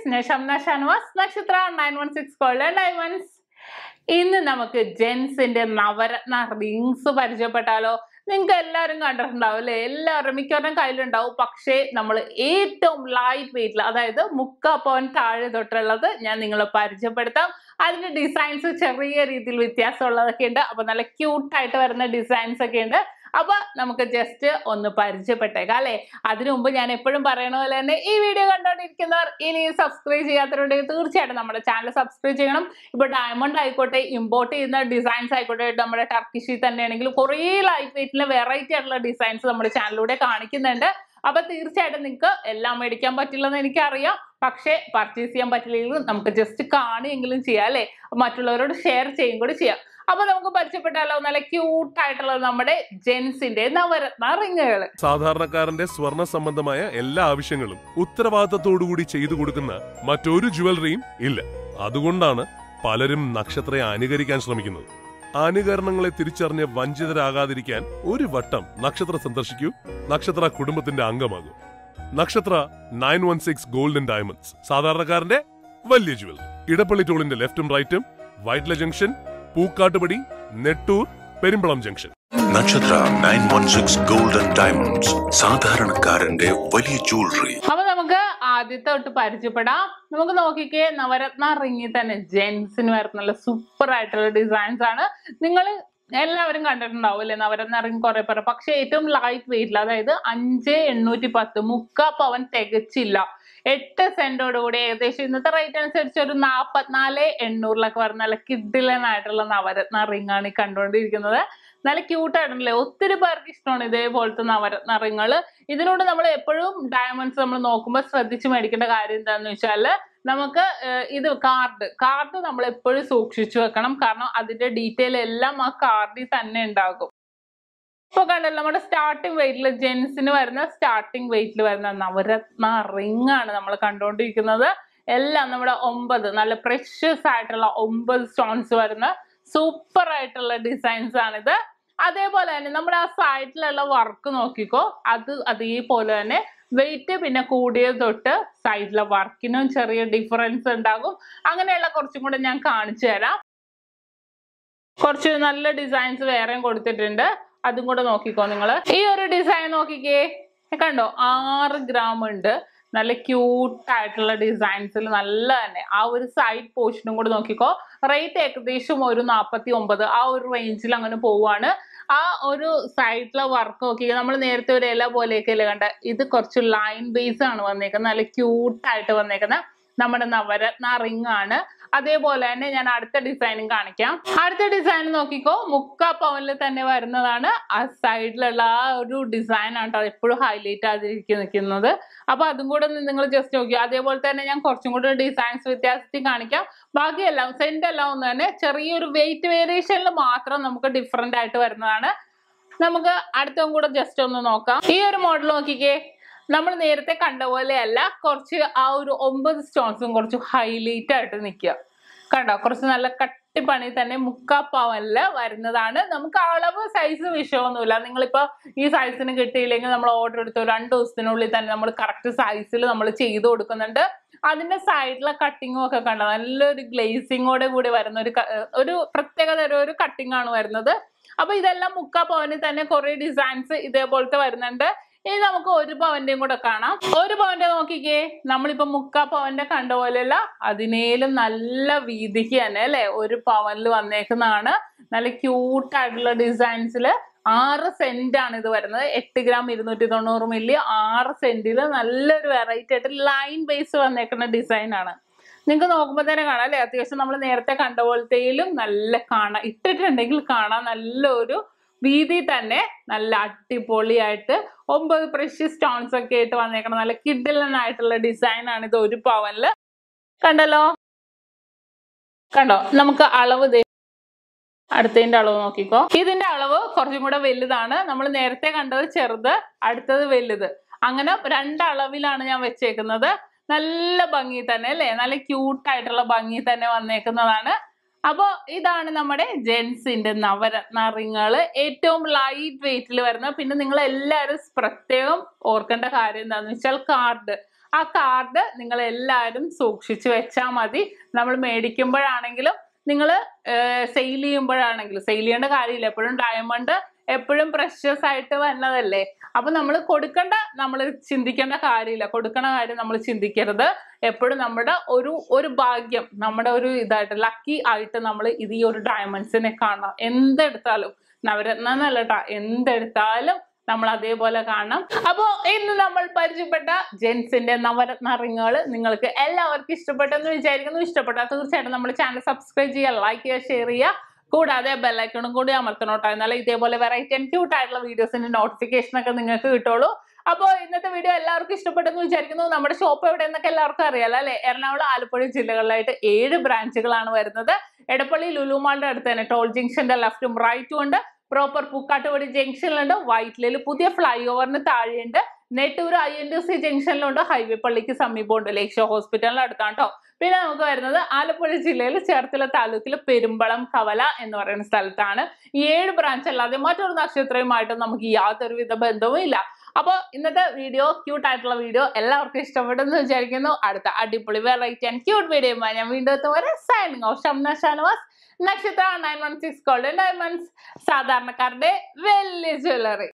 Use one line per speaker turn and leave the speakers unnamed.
guys ഞാൻ Shamna Shanavas Nakshatra nine one six golden diamonds ഇന്ന് നമുക്ക് ജെൻസിന്റെ നവരത്ന റിങ്സ് പരിചയപ്പെട്ടാലോ നിങ്ങൾക്ക് എല്ലാവരും കണ്ടിട്ടുണ്ടാവും അല്ലെ എല്ലാവരും മിക്കവരുടെയും കയ്യിലുണ്ടാവും പക്ഷേ നമ്മൾ ഏറ്റവും ലൈറ്റ് വെയിറ്റിൽ അതായത് മുക്കാ പവൻ താഴെ തൊട്ടുള്ളത് ഞാൻ നിങ്ങളെ പരിചയപ്പെടുത്താം അതിന്റെ ഡിസൈൻസ് ചെറിയ രീതിയിൽ വ്യത്യാസമുള്ളതൊക്കെ ഉണ്ട് അപ്പൊ നല്ല ക്യൂട്ടായിട്ട് വരുന്ന ഡിസൈൻസ് ഒക്കെ ഉണ്ട് അപ്പൊ നമുക്ക് ജസ്റ്റ് ഒന്ന് പരിചയപ്പെട്ടേക്കാം അല്ലെ അതിനു മുമ്പ് ഞാൻ എപ്പോഴും പറയണ പോലെ തന്നെ ഈ വീഡിയോ കണ്ടോണ്ടിരിക്കുന്നവർ ഇനി സബ്സ്ക്രൈബ് ചെയ്യാത്തവരുണ്ടെങ്കിൽ തീർച്ചയായിട്ടും നമ്മുടെ ചാനൽ സബ്സ്ക്രൈബ് ചെയ്യണം ഇപ്പൊ ഡയമണ്ട് ആയിക്കോട്ടെ ഇമ്പോർട്ട് ചെയ്യുന്ന ഡിസൈൻസ് ആയിക്കോട്ടെ നമ്മുടെ ടർക്കിഷിൽ തന്നെയാണെങ്കിൽ കുറേ ലൈറ്റ് വെയിറ്റിലെ വെറൈറ്റി ആയിട്ടുള്ള ഡിസൈൻസ് നമ്മുടെ ചാനലിലൂടെ കാണിക്കുന്നുണ്ട് അപ്പൊ തീർച്ചയായിട്ടും നിങ്ങൾക്ക് എല്ലാം മേടിക്കാൻ പറ്റില്ലെന്ന് എനിക്കറിയാം പക്ഷേ പർച്ചേസ് ചെയ്യാൻ പറ്റില്ലെങ്കിലും നമുക്ക് ജസ്റ്റ് കാണുകയെങ്കിലും ചെയ്യാം അല്ലെ മറ്റുള്ളവരോട് ഷെയർ ചെയ്യും കൂടി ചെയ്യാം അപ്പൊ നമുക്ക് പരിചയപ്പെട്ടാലോ നല്ല ക്യൂട്ട് ആയിട്ടുള്ള നമ്മുടെ ജെൻസിന്റെ നവരത്ന റിങ്ങുകൾ
സാധാരണക്കാരന്റെ സ്വർണ്ണ സംബന്ധമായ എല്ലാ ആവശ്യങ്ങളും ഉത്തരവാദിത്തത്തോടുകൂടി ചെയ്തു കൊടുക്കുന്ന മറ്റൊരു ജുവലറിയും ഇല്ല അതുകൊണ്ടാണ് പലരും നക്ഷത്രയെ അനുകരിക്കാൻ ശ്രമിക്കുന്നത് അനുകരണങ്ങളെ തിരിച്ചറിഞ്ഞ് വഞ്ചിതരാകാതിരിക്കാൻ ഒരു വട്ടം നക്ഷത്ര സന്ദർശിക്കൂ നക്ഷത്ര കുടുംബത്തിന്റെ അംഗമാകൂ Nakshatra nine one six golden diamonds സാധാരണക്കാരന്റെ വലിയ ജുവലറി ഇടപ്പള്ളി ടോളിന്റെ ലെഫ്റ്റും റൈറ്റും Vyttila junction Pookkattupadi Nettoor Perumbalam junction
Nakshatra nine one six golden diamonds സാധാരണക്കാരന്റെ വലിയ ജ്വല്ലറി
അപ്പൊ നമുക്ക് ആദ്യത്തെ തൊട്ട് പരിചയപ്പെടാം നമുക്ക് നോക്കിക്കേ നവരത്ന റിങ്ങിൽ തന്നെ ജെൻസിന് വരുന്നുള്ള സൂപ്പർ ആയിട്ടുള്ള ഡിസൈൻസ് ആണ് നിങ്ങൾ എല്ലാവരും കണ്ടിട്ടുണ്ടാവും അല്ലെ നവരത്ന റിങ് കുറെ പേർ പക്ഷെ ഏറ്റവും ലൈറ്റ് വെയിറ്റിൽ അതായത് അഞ്ച് എണ്ണൂറ്റി പത്ത് മുക്കാ പവൻ തികച്ചില്ല എട്ട് സെന്റോട് കൂടി ഏകദേശം ഇന്നത്തെ റേറ്റ് അനുസരിച്ച് ഒരു നാപ്പത്തിനാല് എണ്ണൂറിലൊക്കെ വരുന്ന നല്ല കിഡിലനായിട്ടുള്ള നവരത്ന റിംഗ് ആണ് ഈ കണ്ടുകൊണ്ടിരിക്കുന്നത് നല്ല ക്യൂട്ട് ആയിട്ടുണ്ടല്ലേ ഒത്തിരി പേർക്ക് ഇഷ്ടമാണ് ഇതേപോലത്തെ നവരത്ന റിങ്ങൾ ഇതിനോട് നമ്മൾ എപ്പോഴും ഡയമണ്ട്സ് നമ്മൾ നോക്കുമ്പോൾ ശ്രദ്ധിച്ച് മേടിക്കേണ്ട കാര്യം എന്താണെന്ന് വെച്ചാൽ നമുക്ക് ഏർ ഇത് കാർഡ് കാർഡ് നമ്മൾ എപ്പോഴും സൂക്ഷിച്ചു വെക്കണം കാരണം അതിന്റെ ഡീറ്റെയിൽ എല്ലാം ആ കാർഡിൽ തന്നെ ഉണ്ടാകും ഇപ്പൊ കണ്ടല്ലോ നമ്മുടെ സ്റ്റാർട്ടിംഗ് വെയിറ്റിൽ ജെൻസിന് വരുന്ന സ്റ്റാർട്ടിംഗ് വെയിറ്റിൽ വരുന്ന നവരത്ന റിംഗ് ആണ് നമ്മൾ കണ്ടുകൊണ്ടിരിക്കുന്നത് എല്ലാം നമ്മുടെ ഒമ്പത് നല്ല പ്രഷ്യസ് ആയിട്ടുള്ള ഒമ്പത് സ്റ്റോൺസ് വരുന്ന സൂപ്പർ ആയിട്ടുള്ള ഡിസൈൻസ് ആണിത് അതേപോലെ തന്നെ നമ്മുടെ ആ സൈഡിലുള്ള വർക്ക് നോക്കിക്കോ അത് അതേപോലെ തന്നെ വെയിറ്റ് പിന്നെ കൂടിയത് തൊട്ട് സൈഡിലെ വർക്കിനും ചെറിയ ഡിഫറൻസ് ഉണ്ടാകും അങ്ങനെയുള്ള കുറച്ചും കൂടെ ഞാൻ കാണിച്ചു തരാം കുറച്ച് നല്ല ഡിസൈൻസ് വേറെയും കൊടുത്തിട്ടുണ്ട് അതും കൂടെ നോക്കിക്കോ നിങ്ങൾ ഈ ഒരു ഡിസൈൻ നോക്കിക്കേ കണ്ടോ ആറ് ഗ്രാം ഉണ്ട് നല്ല ക്യൂട്ട് ആയിട്ടുള്ള ഡിസൈൻസിൽ നല്ല തന്നെ ആ ഒരു സൈഡ് പോർഷനും കൂടെ നോക്കിക്കോ റേറ്റ് ഏകദേശം ഒരു നാൽപ്പത്തി ഒമ്പത് ആ ഒരു റേഞ്ചിൽ അങ്ങനെ പോവാണ് ആ ഒരു സൈഡിലെ വർക്ക് നോക്കി നമ്മൾ നേരത്തെ ഒരു ഇല പോലെയൊക്കെ അല്ലേ കണ്ട ഇത് കുറച്ച് ലൈൻ ബേസ് ആണ് വന്നേക്കുന്നത് നല്ല ക്യൂട്ടായിട്ട് വന്നേക്കുന്ന നമ്മുടെ നവരത്ന റിംഗ് ആണ് അതേപോലെ തന്നെ ഞാൻ അടുത്ത ഡിസൈനും കാണിക്കാം അടുത്ത ഡിസൈൻ നോക്കിക്കോ മുക്കാ പവനിൽ തന്നെ വരുന്നതാണ് ആ സൈഡിലുള്ള ആ ഒരു ഡിസൈൻ ആണ് കേട്ടോ എപ്പോഴും ഹൈലൈറ്റ് ആതിരിക്കും നിൽക്കുന്നത് അപ്പൊ അതും കൂടെ ഒന്ന് നിങ്ങൾ ജസ്റ്റ് നോക്കി അതേപോലെ തന്നെ ഞാൻ കുറച്ചും കൂടെ ഡിസൈൻസ് വ്യത്യാസത്തിൽ കാണിക്കാം ബാക്കിയെല്ലാം സെന്റ് എല്ലാം ഒന്ന് തന്നെ ചെറിയൊരു വെയിറ്റ് വേരിയേഷനിൽ മാത്രം നമുക്ക് ഡിഫറെന്റ് ആയിട്ട് വരുന്നതാണ് നമുക്ക് അടുത്തും കൂടെ ജസ്റ്റ് ഒന്ന് നോക്കാം ഈ ഒരു മോഡൽ നോക്കിക്കേ നമ്മൾ നേരത്തെ കണ്ട പോലെയല്ല കുറച്ച് ആ ഒരു ഒമ്പത് സ്റ്റോൺസും കുറച്ച് ഹൈലൈറ്റ് ആയിട്ട് നിൽക്കുക കണ്ടോ കുറച്ച് നല്ല കട്ടിപ്പണി തന്നെ മുക്കാ പവനില് വരുന്നതാണ് നമുക്ക് അളവ് സൈസ് വിഷയമൊന്നുമില്ല നിങ്ങളിപ്പോ ഈ സൈസിന് കിട്ടിയില്ലെങ്കിൽ നമ്മൾ ഓർഡർ എടുത്ത് ഒരു രണ്ട് ദിവസത്തിനുള്ളിൽ തന്നെ നമ്മൾ കറക്റ്റ് സൈസിൽ നമ്മൾ ചെയ്ത് കൊടുക്കുന്നുണ്ട് അതിന്റെ സൈഡിലെ കട്ടിങ്ങും ഒക്കെ കണ്ടോ നല്ലൊരു ഗ്ലേസിങ്ങോടെ കൂടി വരുന്ന ഒരു ക- ഒരു പ്രത്യേക തരം ഒരു കട്ടിംഗ് ആണ് വരുന്നത് അപ്പൊ ഇതെല്ലാം മുക്കാ പവനിൽ തന്നെ കുറെ ഡിസൈൻസ് ഇതേപോലത്തെ വരുന്നുണ്ട് ഇനി നമുക്ക് ഒരു പവന്റെയും കൂടെ കാണാം ഒരു പവന്റെ നോക്കിക്കേ നമ്മളിപ്പോ മുക്കാ പവന്റെ കണ്ട പോലെയല്ല അതിനേലും നല്ല വീതിക്ക് തന്നെ അല്ലെ ഒരു പവനിൽ വന്നേക്കുന്നതാണ് നല്ല ക്യൂട്ട് ആയിട്ടുള്ള ഡിസൈൻസിൽ ആറ് സെന്റ് ആണ് ഇത് വരുന്നത് എട്ട് ഗ്രാം ഇരുന്നൂറ്റി തൊണ്ണൂറ് മില്ലി ആറ് സെന്റിൽ നല്ലൊരു വെറൈറ്റി ആയിട്ട് ലൈൻ ബേസ് വന്നേക്കുന്ന ഡിസൈൻ ആണ് നിങ്ങൾക്ക് നോക്കുമ്പോൾ തന്നെ കാണാം അല്ലെ അത്യാവശ്യം നമ്മൾ നേരത്തെ കണ്ട പോലത്തെയിലും നല്ല കാണാം ഇട്ടിട്ടുണ്ടെങ്കിൽ കാണാൻ നല്ലൊരു വീതി തന്നെ നല്ല അടിപൊളിയായിട്ട് ഒമ്പത് പ്രഷ്യസ് സ്റ്റോൺസ് ഒക്കെ ആയിട്ട് വന്നേക്കണം നല്ല കിഡിലനായിട്ടുള്ള ഡിസൈൻ ആണ് ഇത് ഒരു പവനില് കണ്ടല്ലോ കണ്ടോ നമുക്ക് അളവ് ദേ അടുത്തതിന്റെ അളവ് നോക്കിക്കോ ഇതിന്റെ അളവ് കുറച്ചും കൂടെ വലുതാണ് നമ്മൾ നേരത്തെ കണ്ടത് ചെറുത് അടുത്തത് വലുത് അങ്ങനെ രണ്ട് അളവിലാണ് ഞാൻ വെച്ചേക്കുന്നത് നല്ല ഭംഗി തന്നെ അല്ലേ നല്ല ക്യൂട്ട് ആയിട്ടുള്ള ഭംഗി തന്നെ വന്നേക്കുന്നതാണ് അപ്പോൾ ഇതാണ് നമ്മുടെ ജെൻസിന്റെ നവരത്ന റിങ്ങുകൾ ഏറ്റവും ലൈറ്റ് വെയിറ്റിൽ വരുന്ന പിന്നെ നിങ്ങൾ എല്ലാവരും പ്രത്യേകം ഓർക്കേണ്ട കാര്യം എന്താണെന്ന് വെച്ചാൽ കാർഡ് ആ കാർഡ് നിങ്ങൾ എല്ലാവരും സൂക്ഷിച്ചു വെച്ചാൽ മതി നമ്മൾ മേടിക്കുമ്പോഴാണെങ്കിലും നിങ്ങൾ സെയിൽ ചെയ്യുമ്പോഴാണെങ്കിലും സെയിൽ ചെയ്യേണ്ട കാര്യമില്ല എപ്പോഴും ഡയമണ്ട് എപ്പോഴും പ്രഷ്യസ് ആയിട്ട് വരുന്നതല്ലേ അപ്പൊ നമ്മൾ കൊടുക്കേണ്ട നമ്മൾ ചിന്തിക്കേണ്ട കാര്യമില്ല കൊടുക്കണ കാര്യം നമ്മൾ ചിന്തിക്കരുത് എപ്പോഴും നമ്മുടെ ഒരു ഒരു ഭാഗ്യം നമ്മുടെ ഒരു ഇതായിട്ട് ലക്കി ആയിട്ട് നമ്മൾ ഇത് ഈ ഒരു ഡയമണ്ട്സിനെ കാണണം എന്തെടുത്താലും നവരത്ന എന്നല്ല ട്ടാ എന്തെടുത്താലും നമ്മൾ അതേപോലെ കാണണം അപ്പോ ഇന്ന് നമ്മൾ പരിചയപ്പെട്ട ജെൻസിന്റെ നവരത്ന റിങ്ങുകൾ നിങ്ങൾക്ക് എല്ലാവർക്കും ഇഷ്ടപ്പെട്ടെന്ന് വിചാരിക്കുന്നു ഇഷ്ടപ്പെട്ടാൽ തീർച്ചയായിട്ടും നമ്മുടെ ചാനൽ സബ്സ്ക്രൈബ് ചെയ്യുക ലൈക്ക് ചെയ്യുക ഷെയർ ചെയ്യുക കൂടാതെ ബെല്ലൈക്കണും കൂടി അമർത്തണോട്ടോ എന്നാലേ ഇതേപോലെ വെറൈറ്റി ആൻഡ് ക്യൂട്ട് ആയിട്ടുള്ള വീഡിയോസിന്റെ നോട്ടിഫിക്കേഷൻ ഒക്കെ നിങ്ങൾക്ക് കിട്ടുള്ളൂ അപ്പോൾ ഇന്നത്തെ വീഡിയോ എല്ലാവർക്കും ഇഷ്ടപ്പെട്ടെന്ന് വിചാരിക്കുന്നു നമ്മുടെ ഷോപ്പ് എവിടെയെന്നൊക്കെ എല്ലാവർക്കും അറിയാലോ അല്ലെ എറണാകുളം ആലപ്പുഴ ജില്ലകളിലായിട്ട് ഏഴ് ബ്രാഞ്ചുകളാണ് വരുന്നത് എടപ്പള്ളി ലുലുമാളിന്റെ അടുത്ത് തന്നെ ടോൾ ജംഗ്ഷന്റെ ലെഫ്റ്റും റൈറ്റും ഉണ്ട് പ്രോപ്പർ പൂക്കാട്ടുപടി ജംഗ്ഷനിലുണ്ട് വൈറ്റ്ലയിൽ പുതിയ ഫ്ലൈ ഓവറിന് താഴെയുണ്ട് Nettoor I N T C ജംഗ്ഷനിലുണ്ട് ഹൈവേ പള്ളിക്ക് സമീപമുണ്ട് ലേക്ഷ ഹോസ്പിറ്റലിന്റെ അടുത്താണ് കേട്ടോ പിന്നെ നമുക്ക് വരുന്നത് ആലപ്പുഴ ജില്ലയിൽ ചേർത്തല താലൂക്കിൽ പെരുമ്പളം കവല എന്ന് പറയുന്ന സ്ഥലത്താണ് ഈ ഏഴ് ബ്രാഞ്ച് അല്ലാതെ മറ്റൊരു നക്ഷത്രവുമായിട്ടും നമുക്ക് യാതൊരുവിധ ബന്ധവും ഇല്ല അപ്പോൾ ഇന്നത്തെ വീഡിയോ ക്യൂട്ട് ആയിട്ടുള്ള വീഡിയോ എല്ലാവർക്കും ഇഷ്ടപ്പെട്ടെന്ന് വിചാരിക്കുന്നു അടുത്ത അടിപൊളി വെറൈറ്റി ആൻഡ് ക്യൂട്ട് വീഡിയോയുമായി ഞാൻ വീണ്ടും എത്തും വരെ signing off Shamna Shanavas Nakshatra nine one six golden diamonds സാധാരണക്കാരുടെ വലിയ ജ്വല്ലറി